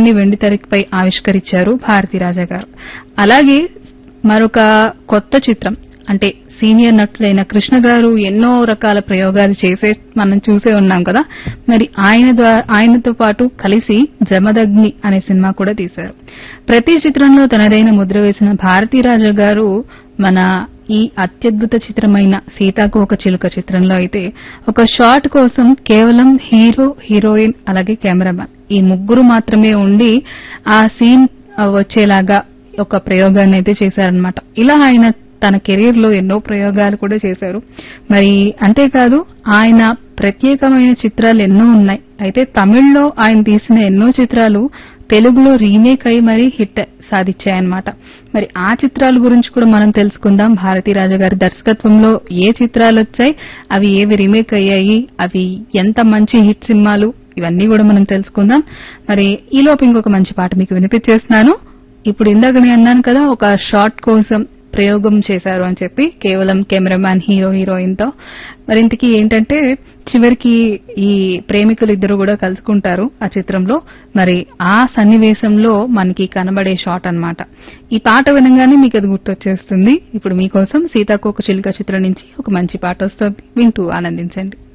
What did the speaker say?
చిత్రాన్ని వెండితెరపై ఆవిష్కరించారు భారతీరాజా గారు అలాగే మరొక కొత్త చిత్రం అంటే సీనియర్ నటులైన కృష్ణ గారు ఎన్నో రకాల ప్రయోగాలు చేసే మనం చూసే ఉన్నాం కదా మరి ఆయన ద్వారా ఆయనతో పాటు కలిసి జమదగ్ని అనే సినిమా కూడా తీశారు ప్రతి చిత్రంలో తనదైన ముద్ర వేసిన భారతీరాజా గారు మన ఈ అత్యద్భుత చిత్రమైన సీతాకు ఒక చిలుక చిత్రంలో అయితే ఒక షాట్ కోసం కేవలం హీరో హీరోయిన్ అలాగే కెమెరామెన్ ఈ ముగ్గురు మాత్రమే ఉండి ఆ సీన్ వచ్చేలాగా ఒక ప్రయోగాన్ని అయితే చేశారనమాట ఇలా ఆయన తన కెరీర్ లో ఎన్నో ప్రయోగాలు కూడా చేశారు మరి అంతేకాదు ఆయన ప్రత్యేకమైన చిత్రాలు ఎన్నో ఉన్నాయి అయితే తమిళ్లో ఆయన తీసిన ఎన్నో చిత్రాలు తెలుగులో రీమేక్ అయి మరీ హిట్ సాధించాయన్నమాట మరి ఆ చిత్రాల గురించి కూడా మనం తెలుసుకుందాం భారతీ రాజా గారి దర్శకత్వంలో ఏ చిత్రాలు వచ్చాయి అవి ఏవి రీమేక్ అయ్యాయి అవి ఎంత మంచి హిట్ సినిమాలు ఇవన్నీ కూడా మనం తెలుసుకుందాం మరి ఈలోపు ఇంకొక మంచి పాట మీకు వినిపించేస్తున్నాను ఇప్పుడు ఇందాక నేను అన్నాను కదా ఒక షార్ట్ కోసం ప్రయోగం చేశారు అని చెప్పి కేవలం కెమెరామ్యాన్ హీరో హీరోయిన్ తో మరి ఇంతకీ ఏంటంటే చివరికి ఈ ప్రేమికులు ఇద్దరు కూడా కలుసుకుంటారు ఆ చిత్రంలో మరి ఆ సన్నివేశంలో మనకి కనబడే షాట్ అన్నమాట ఈ పాట వినగానే మీకు అది గుర్తొచ్చేస్తుంది ఇప్పుడు మీకోసం సీతాకోక చిలుక చిత్రం నుంచి ఒక మంచి పాట వస్తుంది వింటూ ఆనందించండి